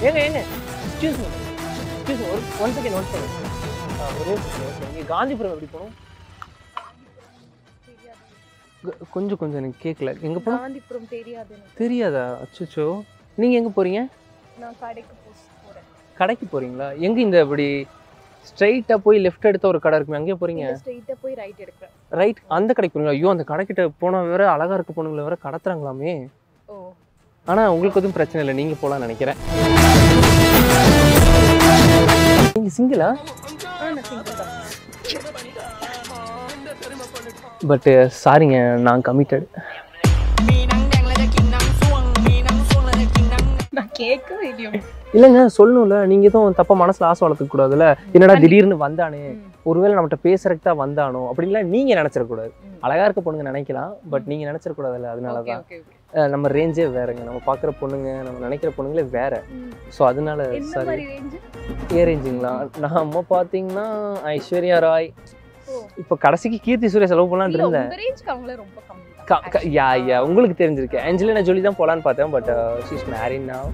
ஏங்க ஏங்க excuse me excuse ஒரு ஒன் செகண்ட் ஒன் செகண்ட் ஒரே செகண்ட் நீங்கள் காந்திபுரம் எப்படி போகணும் கொ- கொஞ்சம் கொஞ்சம் எனக்கு கேட்கல எங்கே போகணும் காந்திபுரம் தெரியாது எனக்கு தெரியாதா அச்சோ நீங்கள் எங்கே போகிறீங்க நான் கடைக்கு போஸ் போறேன் கடைக்கு போகிறீங்களா எங்கே இந்த இப்படி ஸ்ட்ரைட்டாக போய் லெஃப்ட் எடுத்த ஒரு கடை இருக்குமே அங்கே போகிறீங்க ஸ்ட்ரெயிட்டா போய் ரைட் எடுக்கிறேன் ரைட் அந்த கடைக்கு போகிறீங்களா ஐயோ அந்த கடைக்கிட்ட போனால் வேற அழகாக இருக்க பொண்ணுங்களை வேற கடத்துறாங்களாமே ஓ ஆனால் உங்களுக்கு எதுவும் பிரச்சனை இல்லை நீங்கள் போகலான்னு நினைக்கிறேன் நீங்கள் சிங்கிளா ஆ நான் சிங்கிள் தான் பட்டு சாரிங்க நான் கமிட்டட் நான் கேட்கவே இல்லையோ இல்லைங்க சொல்லணும்ல நீங்கள் எதுவும் தப்பாக மனசில் ஆசை வளர்த்துக்க கூடாதுல்ல என்னடா திடீர்னு வந்தானே ஒருவேளை நம்மகிட்ட பேசுறதுக்கு தான் வந்தானோ அப்படின்லாம் நீங்கள் நினச்சிடக்கூடாது ம். அழகாக இருக்க பொண்ணுங்க நினைக்கலாம் பட் நீங்கள் நினச்சிடக்கூடாதுல்ல அதனால ஓகே தான் ஓகே ஓகே அஹ் நம்ம ரேஞ்சே வேறங்க நம்ம பார்க்குற பொண்ணுங்க நம்ம நினைக்கிற பொண்ணுங்களே வேற ஸோ அதனால என்ன சாரி மாதிரி ரேஞ்ச் ஏ ரேஞ்சுங்களா நம்ம பார்த்தீங்கன்னா ஐஸ்வர்யா ராய் ஓ இப்போ கடைசிக்கு கீர்த்தி சுரேஷ் செலவு பண்ணலான்னு இல்ல இருந்தேன் உங்க ரேஞ்ச்க்கு அவங்கள ரொம்ப கம்மி க- க- யா யா உங்களுக்கு தெரிஞ்சிருக்கு ஏஞ்சலினா ஜோலி தான் போலான்னு பார்த்தேன் பட் ஷீஸ் மேரின் now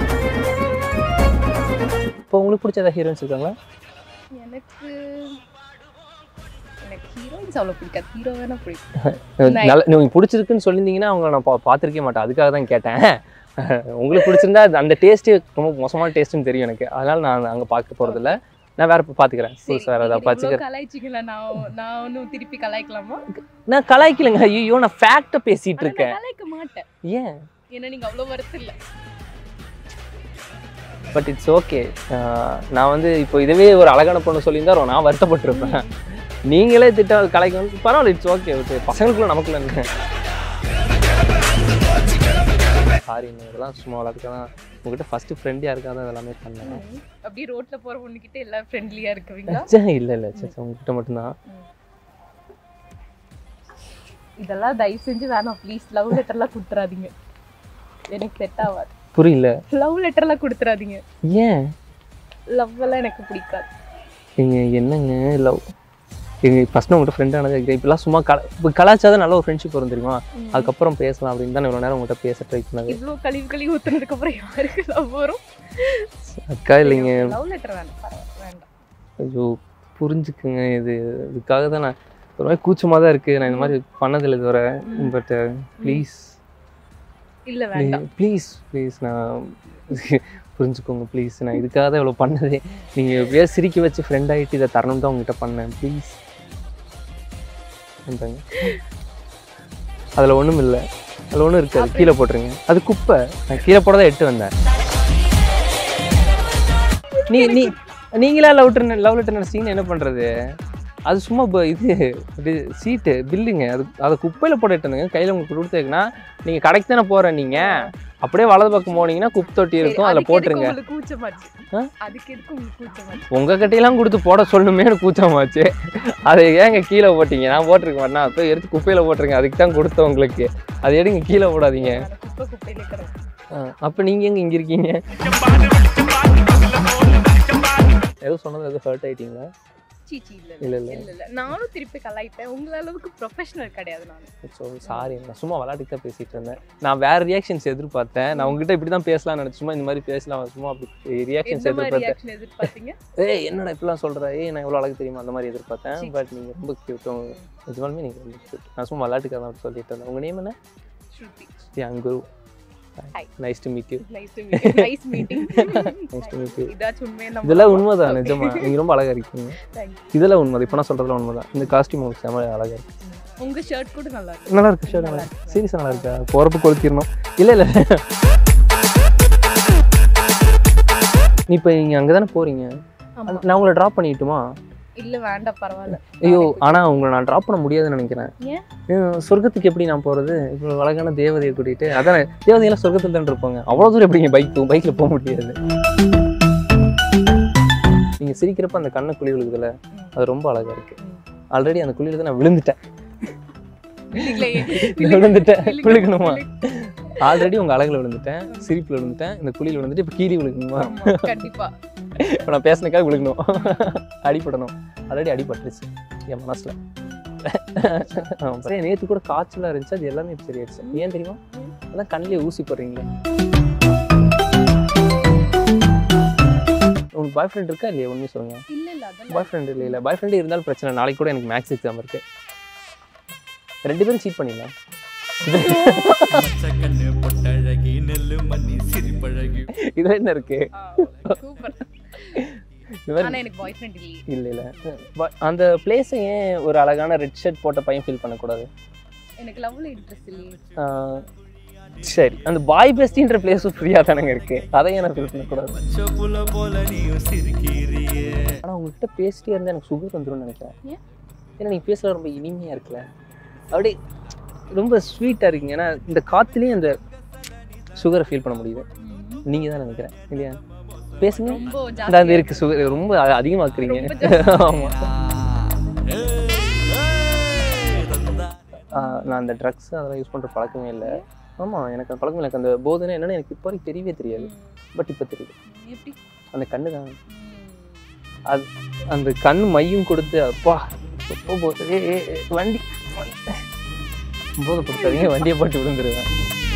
இப்போ உங்களுக்கு பிடிச்ச ஏதாவது ஹீரோயின்ஸ் இருக்காங்களா எனக்கு எனக்கு ஹீரோயின்ஸ் அவ்வளோ பிடிக்காது ஹீரோ வேணா பிடிக்கும் Nice. நல்ல நீங்கள் பிடிச்சிருக்குன்னு சொல்லியிருந்தீங்கன்னா அவங்க நான் பா பார்த்துருக்கே மாட்டேன் அதுக்காக தான் கேட்டேன் உங்களுக்கு பிடிச்சிருந்தா அது அந்த டேஸ்ட்டே ரொம்ப மோசமான டேஸ்ட்டுன்னு தெரியும் எனக்கு அதனால நான் அங்கே பார்க்க போகிறதில்ல நான் வேற பார்த்துக்கிறேன் புதுசு வேறு ஏதாவது பார்த்துக்கிறேன் கலாய்ச்சிங்களா நான் நான் ஒன்றும் திருப்பி கலாய்க்கலாமா நான் கலாய்க்கலைங்க ஐயோ நான் ஃபேக்டை பேசிகிட்டு ஆனா இருக்கேன் நான் கலாய்க்க மாட்டேன் ஏன் ஏன்னா நீங்க அவ்வளோ வருத்தம் இல்ல பட் இட்ஸ் ஓகே நான் வந்து இப்போ இதுவே ஒரு அழகான பொண்ணு சொல்லியிருந்தா நான் வருத்தப்பட்டிருப்பேன் நீங்களே திட்ட கலைக்கு வந்து பரவாயில்ல இட்ஸ் ஓகே ஓகே பசங்களுக்குள்ள நமக்குள்ள என்ன சாரி இதெல்லாம் சும்மா விளாட்டுக்க தான் உங்ககிட்ட ஃபர்ஸ்ட் ஃப்ரெண்ட் யாருக்காக தான் இதெல்லாமே பண்ணேன் அப்படியே ரோட்ல போற பொண்ணுகிட்ட எல்லாம் ஃப்ரெண்ட்லியா இருக்குவீங்களா ச்சே, இல்ல இல்ல சே சே, உங்ககிட்ட மட்டும்தான் இதெல்லாம் தயவு செஞ்சு வேணாம் ப்ளீஸ் லவ் லெட்டர்லாம் கொடுத்துறாதீங்க எனக்கு செட் ஆகாது புரியல லவ் லெட்டர்லாம் கொடுத்துறாதீங்க ஏன் லவ் எல்லாம் எனக்கு பிடிக்காது நீங்க என்னங்க லவ் எங்க ஃபர்ஸ்ட் உங்கள்கிட்ட ஃப்ரெண்ட் ஆனது great. இப்பெல்லாம் சும்மா கல இப்போ கலாச்சாரம் நல்ல ஒரு ஃப்ரெண்ட்ஷிப் வரும் தெரியுமா அதுக்கப்புறம் பேசலாம் அப்படின்னு தான் இவ்வளோ நேரம் உங்கள்கிட்ட பேச ட்ரை பண்ணது இவ்வளோ கழிவு கழிவு ஊத்துனதுக்கு அப்புறம் யாருக்கு லவ் வரும் அக்கா இல்லைங்க லவ் லெட்டர் வேண்டாம் பரவாயில்ல வேண்டாம் ஐயோ புரிஞ்சுக்குங்க இது இதுக்காக தான் நான் ஒரு மாதிரி கூச்சமாக தான் இருக்குது நான் இந்த மாதிரி பண்ணதில்லை இதுவரை பட் ப்ளீஸ் இல்ல வேண்டாம் ப்ளீஸ் ப்ளீஸ் நான் புரிஞ்சுக்கோங்க ப்ளீஸ் நான் இதுக்காக தான் இவ்வளோ பண்ணதே நீங்கள் எப்படியா சிரிக்க வச்சு ஃப்ரெண்ட் ஆகிட்டு இதை தரணும் தான் உங்ககிட்ட பண்ணேன் ப்ளீஸ் பண்ணுறேங்க அதில் ஒன்றும் இல்லை அதில் ஒன்றும் இருக்காது கீழே போட்டுருங்க அது குப்பை நான் கீழே போட தான் எட்டு வந்தேன் நீ நீ நீங்களா லவ் லெட்டர் லவ் லெட்டர் நினச்சிங்கன்னா என்ன பண்ணுறது அது சும்மா இப்போ இது அப்படி சீட்டு பில்லுங்க அது அதை குப்பையில் போட்டுட்டு இருந்தேங்க கையில் உங்களுக்கு கொடுத்துருக்குன்னா நீங்கள் கடைக்கு தானே போகிறேன் நீங்கள் அப்படியே வலது பக்கம் போனீங்கன்னா குப்பை தொட்டி இருக்கும் சரி, அதில் அதுக்கு எதுக்கு போட்டுருங்க உங்களுக்கு கூச்சமாச்சு ஆ? அதுக்கு எதுக்கு உங்களுக்கு கூச்சமாச்சு உங்கள் கிட்டையெல்லாம் கொடுத்து போட சொல்லணுமே எனக்கு கூச்சமாச்சு அதை ஏங்க கீழே போட்டீங்க நான் போட்டிருக்க மாட்டேன் அப்போ எடுத்து குப்பையில் போட்டுருங்க அதுக்கு தான் கொடுத்தேன் உங்களுக்கு அதை எடுங்க கீழே போடாதீங்க நான் குப்பை குப்பையில இருக்கிறேன் அப்போ நீங்கள் எங்கே இங்கே இருக்கீங்க ஏதோ சொன்னது எதுவும் ஹர்ட் ஆயிட்டீங்களா சீச்சி இல்ல இல்ல, இல்ல இல்ல. இல்ல இல்ல நானும் திருப்பி கலாய்ப்பேன் உங்கள அளவுக்கு ப்ரொஃபஷனல் கிடையாது நான் ஸோ சாரி நான் சும்மா விளையாட்டுக்கு தான் பேசிட்டு இருந்தேன் நான் வேற ரியாக்ஷன்ஸ் எதிர்பார்த்தேன் நான் உங்ககிட்ட இப்படி தான் பேசலாம் நினைச்சு சும்மா இந்த மாதிரி பேசலாம் சும்மா அப்படி ரியாக்ஷன்ஸ் எந்த மாதிரி எதிர்பார்த்தேன் ரியாக்ஷன் எதிர்பார்த்தீங்க ஏய் என்னடா இப்படிலாம் சொல்ற ஏய் நான் இவ்வளோ அழகு தெரியுமா அந்த மாதிரி எதிர்பார்த்தேன் சீ. பட் நீங்கள் ரொம்ப கியூட்டும் நிஜமாலுமே நீங்கள் ரொம்ப கியூட் நான் சும்மா விளையாட்டுக்காக தான் அப்படி சொல்லிட்டு இருந்தேன் உங்கள் நேம் என்ன ஸ்ருதி யா Guru Hi. Nice to meet you nice to meet nice meeting Nice to meet you. இதாச்சும் உண்மையை நம்ம இதெல்லாம் உண்மைதான் நிஜமா நீங்கள் ரொம்ப அழகா இருக்கீங்க Thank இதெல்லாம் உண்மை இப்போ நான் சொல்கிறதுலாம் உண்மைதான் இந்த காஸ்டியூம் உங்களுக்கு செம்ம அழகா இருக்கு உங்க ஷர்ட் கூட நல்லா இருக்கு நல்லா இருக்கு ஷர்ட் நல்லா இருக்கு சீரியஸாக நல்லா இருக்கா போகிறப்ப கொளுத்திடணும் இல்லை இல்லை நீ இப்போ நீங்கள் அங்கே தானே போகிறீங்க ஆமா நான் உங்களை ட்ராப் பண்ணிட்டுமா இல்ல வேண்டாம் பரவாயில்ல ஐயோ ஆனால் உங்களை நான் ட்ராப் பண்ண முடியாதுன்னு நினைக்கிறேன் ஏன்? ஏன், சொர்க்கத்துக்கு எப்படி நான் போகிறது இப்போ அழகான தேவதையை கூட்டிகிட்டு அதான் தேவதையெல்லாம் சொர்க்கத்தில் தான் இருப்பாங்க அவ்வளோ தூரம் எப்படிங்க பைக் பைக்கில் போக முடியாது நீங்கள் சிரிக்கிறப்ப அந்த கண்ணை குழி விழுகுதுல ம். அது ரொம்ப அழகாக இருக்குது ம். ஆல்ரெடி அந்த குழியில் தான் நான் விழுந்துட்டேன் விழுகலையே. விழுந்துட்டேன் விழுகு, விழுகணுமா விழுகு. ஆல்ரெடி உங்கள் அழகில் விழுந்துட்டேன் சிரிப்பில் விழுந்துட்டேன் இந்த குழியில் விழுந்துட்டு இப்போ கீழே விழுகணுமா ஆமா, கண்டிப்பா இப்போ நான் பேசினக்காக விழுகணும் அடிபடணும் ஆல்ரெடி அடிபட்டுருச்சு என் மனசில் சரி நேற்று கூட காய்ச்சலாக இருந்துச்சு அது எல்லாமே இப்போ சரியாயிடுச்சு ஏன் தெரியுமா அதான் கண்ணிலே ஊசி போடுறீங்களே உங்களுக்கு பாய் ஃப்ரெண்ட் இருக்கா இல்லையா உண்மையை சொல்லுங்க இல்ல இல்ல அதெல்லாம் பாய் ஃப்ரெண்ட் இல்லை இல்லை பாய் ஃப்ரெண்டு இருந்தாலும் பிரச்சனை இல்லை. நாளைக்கு கூட எனக்கு மேக்ஸ் எக்ஸாம் இருக்கு ரெண்டு பேரும் சீட் பண்ணிடலாம் கண்ணு பொட்டழகி நெல்லு மண்ணி சிரிப்பழகி இதுல என்ன இருக்கு சூப்பர் இந்த மாதிரி ஆனா எனக்கு பாய் ஃப்ரெண்ட் இல்லையே இல்லை இல்லை ப- அந்த பிளேஸை ஏன் ஒரு அழகான ரெட் ஷர்ட் போட்ட பையன் ஃபீல் பண்ணக்கூடாது எனக்கு லவ்ல இன்ட்ரெஸ்ட் இல்லையே ஆஹ், சரி அந்த பாய் பெஸ்டின்ற பிளேஸும் ஃப்ரீயாக தானங்க இருக்கு அதை ஏன் நான் ஃபீல் பண்ணக்கூடாது பச்சை புல போல நீயும் சிரிக்கிறியே ஆனால் உங்ககிட்ட பேசிட்டே இருந்தால் எனக்கு சுகர் வந்துரும்னு நினைக்கிறேன் ஏன்? ஏன்னா நீங்கள் பேசுகிற ரொம்ப இனிமையாக இருக்குல்ல அப்படியே ரொம்ப ஸ்வீட்டாக இருக்கீங்க ஏன்னா இந்த காற்றுலேயும் அந்த சுகரை ஃபீல் பண்ண முடியுது நீங்கள் தான் நினைக்கிறேன் இல்லையா பேசுங்க ரொம்ப இந்த ஜாஸ்தி அந்த இருக்கு சுகர் ரொம்ப அ- அதிகமாக்குறீங்க ரொம்ப ஜாஸ்தி. ஆமாம் நான் அந்த ட்ரக்ஸ் அதெல்லாம் யூஸ் பண்ணுற பழக்கமே இல்லை ஆமாம் எனக்கு அந்த பழக்கம் எனக்கு அந்த போதனை என்னன்னு எனக்கு இப்போ வரைக்கும் தெரியவே தெரியாது பட் இப்போ தெரியுது எப்படி அந்த கண்ணு தான் ம். அந்த கண் மையும் கொடுத்து அப்பா எப்போ போகுது ஏ, ஏ, ஏ, வண்டி போதப்படுத்தாதீங்க வண்டியை போட்டு விழுந்துருவேன்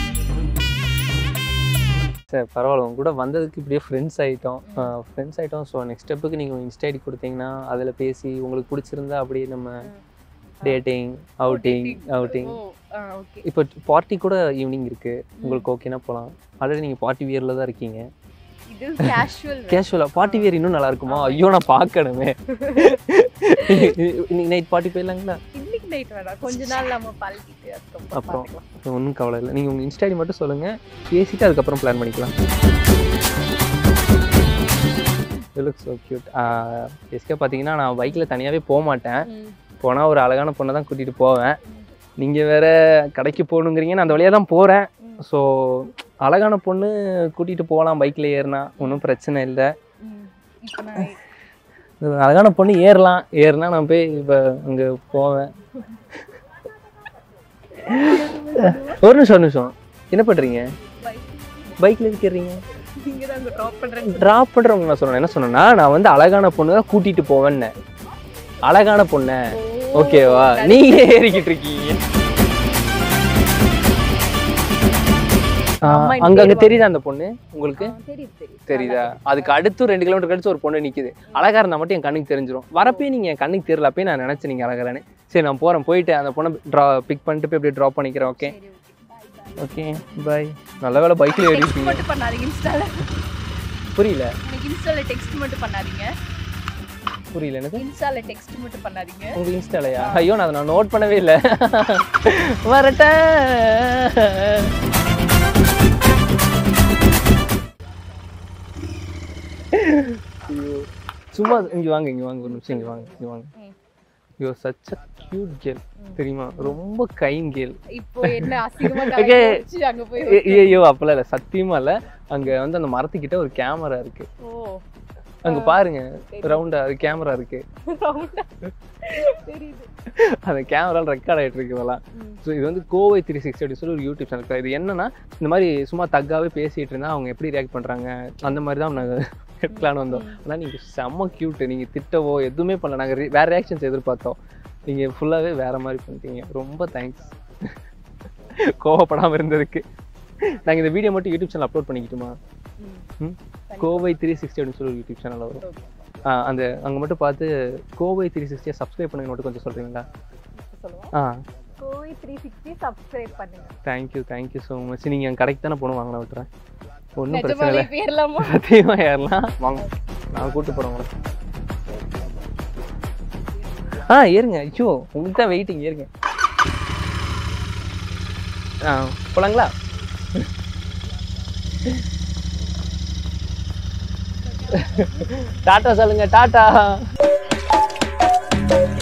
சரி பரவாயில்ல உங்க கூட வந்ததுக்கு இப்படியே ஃப்ரெண்ட்ஸ் ஆகிட்டோம் ஃப்ரெண்ட்ஸ் ஆகிட்டோம் ஸோ நெக்ஸ்ட் ஸ்டெப்புக்கு நீங்கள் இன்ஸ்டா ஐடி கொடுத்தீங்கன்னா அதில் பேசி உங்களுக்கு பிடிச்சிருந்தா அப்படியே நம்ம dating outing outing oh okay இப்போ பார்ட்டி கூட ஈவினிங் இருக்குது உங்களுக்கு ஓகேனா போகலாம் ஆல்ரெடி நீங்கள் பார்ட்டி வியரில் தான் இருக்கீங்க இது கேஷுவல் கேஷுவலாக பார்ட்டி வியர் இன்னும் நல்லா இருக்குமா ஐயோ நான் பார்க்கணுமே இன்னைக்கு நைட் பார்ட்டி போயிடலாங்களா இன்னைக்கு நைட் வேணாம் கொஞ்ச நாள் நம்ம பழகிட்டு அதுக்கப்புறம் அப்புறம் பார்த்துக்கலாம். ஒன்றும் கவலை இல்லை நீங்கள் உங்கள் இன்ஸ்டா ஐடி மட்டும் சொல்லுங்கள் பேசிட்டு அதுக்கப்புறம் பிளான் பண்ணிக்கலாம் லுக் ஸோ க்யூட் பேசிக்காக பார்த்தீங்கன்னா நான் பைக்கில் தனியாகவே போக மாட்டேன் ம். போனால் ஒரு அழகான பொண்ணை தான் கூட்டிகிட்டு போவேன் நீங்கள் வேற கடைக்கு போகணுங்கிறீங்க நான் அந்த வழியாக தான் போகிறேன் ம். ஸோ அழகான பொண்ணு கூட்டிகிட்டு போகலாம் பைக்கில் ஏறினா ஒன்றும் பிரச்சனை இல்லை ம். இப்போ நான் இது அழகான பொண்ணு ஏறலாம் ஏறினா நான் போய் இப்போ அங்கே போவேன் ஒரு நிமிஷம் ஒரு நிமிஷம் என்ன பண்ணுறீங்க bike பைக்கில் இருக்கிறீங்க நீங்க தான் அங்க ட்ராப் பண்றேன் ட்ராப் பண்ணுறவங்க நான் சொன்னேன் என்ன சொன்னேன்னா நான் வந்து அழகான பொண்ணு தான் கூட்டிகிட்டு போவேன்னு அழகான பொண்ணை ஓகேவா நீங்க ஏறிக்கிட்டு இருக்கீங்க ஆ, அம்மா அங்க அங்க ஏறுவாங்க. தெரியுதா அந்த பொண்ணு உங்களுக்கு தெரியுது தெரியுது தெரியுதா அதுக்கு அடுத்து ரெண்டு கிலோமீட்டர் கழிச்சு ஒரு பொண்ணு நிக்குது அழகா இருந்தா மட்டும் என் கண்ணுக்கு தெரிஞ்சிரும் வரப்பே நீங்க என் கண்ணுக்கு தெரியல அப்பயே நான் நினைச்சேன் நீங்க அழகாரன்னு சரி நான் போறேன் போயிட்டு அந்த பொண்ணை ட்ரா பிக் பண்ணிட்டு போய் அப்படியே ட்ராப் பண்ணிக்கிறேன் ஓகே சரி ஓகே ஓகே பை நல்ல வேலை பைக்ல டெக்ஸ்ட் ஏறிட்டீங்க மட்டும் பண்ணாதீங்க இன்ஸ்டால புரியல எனக்கு இன்ஸ்டால டெக்ஸ்ட் மட்டும் பண்ணாதீங்க புரியல எனக்கு இன்ஸ்டால டெக்ஸ்ட் மட்டும் பண்ணாதீங்க உங்க இன்ஸ்டாலையா ஐயோ நான் அதை நான் நோட் பண்ணவே இல்லை வரட்டேன் ஐயோ சும்மா இங்க வாங்க இங்க வாங்க ஒரு நிமிஷம் இங்க வாங்க இங்க வாங்க ம். Yo such a cute girl தெரியுமா ரொம்ப கைன் கேர்ள் இப்போ என்ன அசிங்கமா Okay. கலாய்ச்சி அங்க போய் ஐயோ அப்பெல்லாம் இல்லை சத்தியமா இல்லை அங்க வந்து அந்த மரத்துக்கிட்ட ஒரு கேமரா இருக்கு ஓ அங்க பாருங்க ரவுண்டா அது கேமரா இருக்கு ரவுண்டா தெரியுது அந்த கேமரால ரெக்கார்ட் ஆயிட்டு இருக்கு இதெல்லாம் ம். ஸோ இது வந்து கோவை த்ரீ சிக்ஸ்டி அப்படி சொல்லி ஒரு யூடியூப் சேனல் இது என்னன்னா இந்த மாதிரி சும்மா தக்காவே பேசிட்டு இருந்தா அவங்க எப்படி ரியாக்ட் பண்றாங்க அந்த மாதிரி தான் நாங்கள் எடுக்கலான்னு வந்தோம் ஆனால் நீங்க செம்ம கியூட் நீங்க திட்டவோ எதுவுமே பண்ணல நாங்க re- வேற ரியாக்ஷன்ஸ் எதிர்பார்த்தோம் நீங்க ஃபுல்லாவே வேற மாதிரி பண்ணிட்டீங்க ரொம்ப தேங்க்ஸ் கோவப்படாம இருந்ததுக்கு நாங்க இந்த வீடியோ மட்டும் யூடியூப் சேனல் அப்லோட் பண்ணிக்கிட்டுமா ம். ம்? கோவை த்ரீ சிக்ஸ்டி அப்படின்னு சொல்லி ஒரு யூடியூப் சேனல் வரும் ஆ, அந்த அங்கே மட்டும் பார்த்து கோவை த்ரீ சிக்ஸ்டியை சப்ஸ்கிரைப் பண்ணுங்க மட்டும் கொஞ்சம் சொல்கிறீங்களா சொல்லுவோம் ஆ கோவை த்ரீ சிக்ஸ்டி சப்ஸ்கிரைப் பண்ணுங்க தேங்க்யூ தேங்க்யூ ஸோ மச் நீங்கள் என் கடைக்கு தானே போகணும் வாங்க நான் விட்டுறேன் ஒன்றும் பிரச்சனை நிஜமாலே இல்லை பேர்லாமா சத்தியமாக ஏறலாம் வாங்க நான் கூப்பிட்டு போகிறேன் உங்களை ஆ ஏறுங்க ஐயோ உங்களுக்கு தான் வெயிட்டிங் ஏறுங்க ஆ போலாங்களா டாட்டா சொல்லுங்க டாட்டா